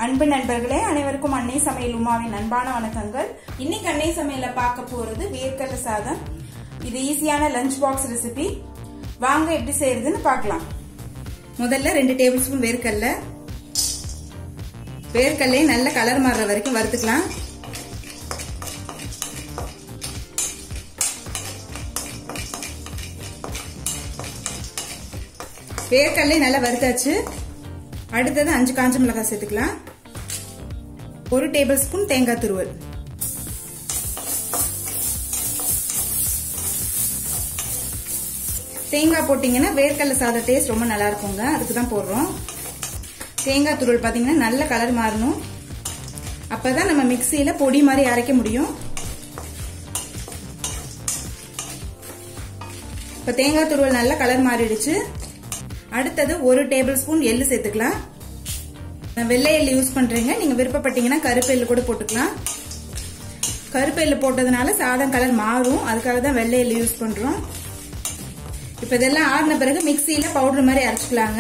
அன்பு நண்பர்களே அனைவருக்கும் அன்னை சமையல் உமாவின் அன்பான வணக்கங்கள் இன்னைக்கு அன்னை சமையல்ல பார்க்க போறது வேர்க்கடலை சாதம் இது ஈஸியான லஞ்ச் பாக்ஸ் ரெசிபி வாங்க எப்படி செய்யறதுன்னு பார்க்கலாம் முதல்ல ரெண்டு டேபிள் ஸ்பூன் வேர்க்கடலை வேர்க்கடலையை நல்ல கலர் மாறுற வரைக்கும் வறுத்துக்கலாம் வேர்க்கடலை நல்லா வறுத்தாச்சு அடுத்தது அஞ்சு காஞ்ச மிளகாய் சேர்த்துக்கலாம் ஒரு டேபிள் ஸ்பூன் தேங்காய் துருவல் தேங்காய் போட்டிங்கன்னா வேர்க்கடலை சாத டேஸ்ட் ரொம்ப நல்லா இருக்குங்க அதுக்கு தான் போடுறோம் தேங்காய் துருவல் பார்த்தீங்கன்னா நல்ல கலர் மாறணும் அப்பதான் நம்ம மிக்சியில பொடி மாதிரி அரைக்க முடியும் இப்போ தேங்காய் துருவல் நல்ல கலர் மாறிடுச்சு அடுத்தது ஒரு டேபிள் ஸ்பூன் எள்ளு சேர்த்துக்கலாம் நான் வெள்ளை எள்ளு யூஸ் பண்றீங்க நீங்க விருப்பப்பட்டீங்கன்னா கருப்பு எள்ளு கூட போட்டுக்கலாம் கருப்பு எள்ளு போட்டதுனால சாதம் கலர் மாறும் அதுக்காக தான் வெள்ளை எள்ளு யூஸ் பண்றோம் இப்ப இதெல்லாம் ஆடின பிறகு மிக்சியில பவுடர் மாதிரி அரைச்சிக்கலாங்க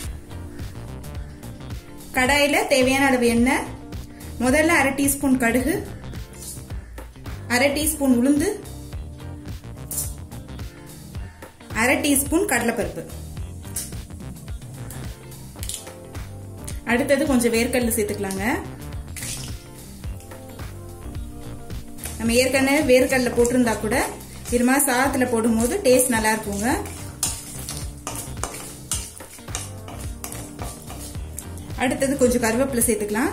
கடாயில தேவையான அளவு எண்ணெய் முதல்ல அரை டீஸ்பூன் கடுகு அரை டீஸ்பூன் உளுந்து அரை டீஸ்பூன் கடலைப்பருப்பு அடுத்தது கொஞ்சம் வேர்க்கடலை சேர்த்துக்கலாங்க நம்ம ஏற்கனவே வேர்க்கடலை போட்டிருந்தா கூட இது மாதிரி சாதத்தில் போடும்போது டேஸ்ட் நல்லா இருக்குங்க அடுத்தது கொஞ்சம் கருவேப்பிலை சேர்த்துக்கலாம்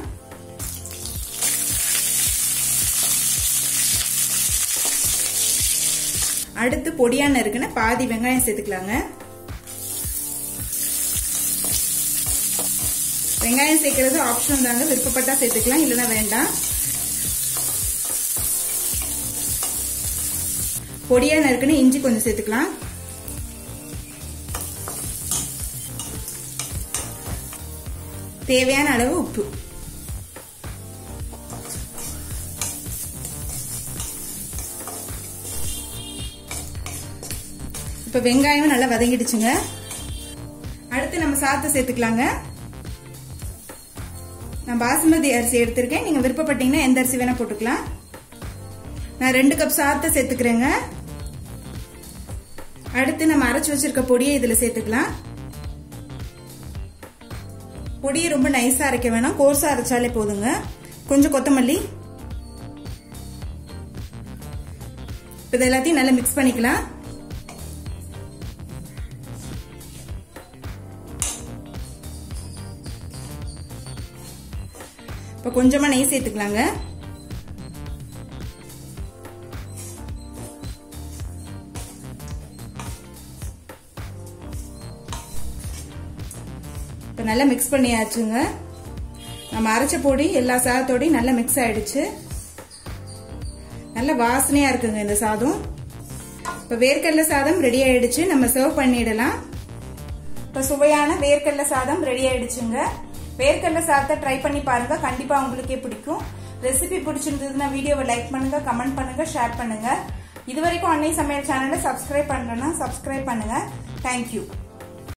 அடுத்து பொடியான இருக்குன்னு பாதி வெங்காயம் சேர்த்துக்கலாங்க வெங்காயம் சேர்க்கறது ஆப்ஷன் தாங்க விருப்பப்பட்டா சேர்த்துக்கலாம் இல்லைன்னா வேண்டாம் பொடியா நறுக்குன்னு இஞ்சி கொஞ்சம் சேர்த்துக்கலாம் தேவையான அளவு உப்பு இப்ப வெங்காயம் நல்லா வதங்கிடுச்சுங்க அடுத்து நம்ம சாதத்தை சேர்த்துக்கலாங்க நான் பாசுமதி அரிசி எடுத்திருக்கேன் நீங்க விருப்பப்பட்டீங்கன்னா எந்த அரிசி வேணா போட்டுக்கலாம் நான் ரெண்டு கப் சாதத்தை சேர்த்துக்கிறேங்க அடுத்து நம்ம அரைச்சு வச்சிருக்க பொடியை இதுல சேர்த்துக்கலாம் பொடியை ரொம்ப நைஸா அரைக்க வேணாம் கோர்ஸா அரைச்சாலே போதுங்க கொஞ்சம் கொத்தமல்லி இது எல்லாத்தையும் நல்லா மிக்ஸ் பண்ணிக்கலாம் இப்போ கொஞ்சமா நெய் சேர்த்துக்கலாங்க இப்போ நல்லா மிக்ஸ் பண்ணியாச்சுங்க நம்ம அரைச்ச பொடி எல்லா சாதத்தோடையும் நல்லா மிக்ஸ் ஆயிடுச்சு நல்ல வாசனையா இருக்குங்க இந்த சாதம் இப்போ வேர்க்கடலை சாதம் ரெடி ஆயிடுச்சு நம்ம சர்வ் பண்ணிடலாம் இப்போ சுவையான வேர்க்கடலை சாதம் ரெடி ஆயிடுச்சுங்க வேர்க்கடலை சாதத்தை ட்ரை பண்ணி பாருங்க கண்டிப்பா உங்களுக்கே பிடிக்கும் ரெசிபி பிடிச்சிருந்ததுன்னா வீடியோவை லைக் பண்ணுங்க கமெண்ட் பண்ணுங்க ஷேர் பண்ணுங்க இது வரைக்கும் அன்னை சமையல் சேனலை சப்ஸ்கிரைப் பண்ணலன்னா சப்ஸ்கிரைப் பண்ணுங்க தேங்க்யூ